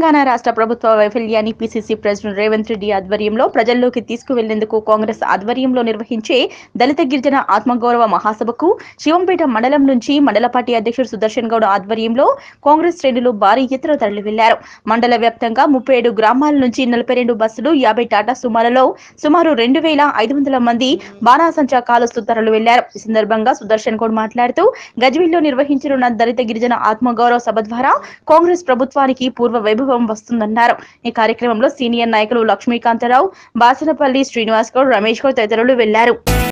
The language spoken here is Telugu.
తెలంగాణ రాష్ట్ర ప్రభుత్వ వైఫల్యాన్ని పిసిసి ప్రెసిడెంట్ రేవంత్ రెడ్డి ఆధ్వర్యంలో ప్రజల్లోకి తీసుకువెళ్లేందుకు కాంగ్రెస్ ఆధ్వర్యంలో నిర్వహించే దళిత గిరిజన ఆత్మగౌరవ మహాసభకు శివంపేట మండలం నుంచి మండల పార్టీ అధ్యక్షుడు సుదర్శన్ గౌడ్ ఆధ్వర్యంలో కాంగ్రెస్ శ్రేణులు భారీ ఎత్తున తరలి వెళ్లారు మండల వ్యాప్తంగా ముప్పై ఏడు గ్రామాల నుంచి నలభై రెండు బస్సులు యాభై టాటా సుమాలలో సుమారు రెండు వేల ఐదు వందల మంది బాణాసంచా కాలుస్తూ తరలి వెళ్లారు ఈ సందర్భంగా సుదర్శన్ గౌడ్ మాట్లాడుతూ గజ్వీల్లో నిర్వహించనున్న దళిత గిరిజన ఆత్మగౌరవ సభ ద్వారా కాంగ్రెస్ ప్రభుత్వానికి పూర్వ వైభవం వస్తుందన్నారు ఈ కార్యక్రమంలో సీనియర్ నాయకులు లక్ష్మీకాంతరావు బాసనపల్లి శ్రీనివాస్ గౌడ్ రమేష్ గౌడ్ తదితరులు వెళ్లారు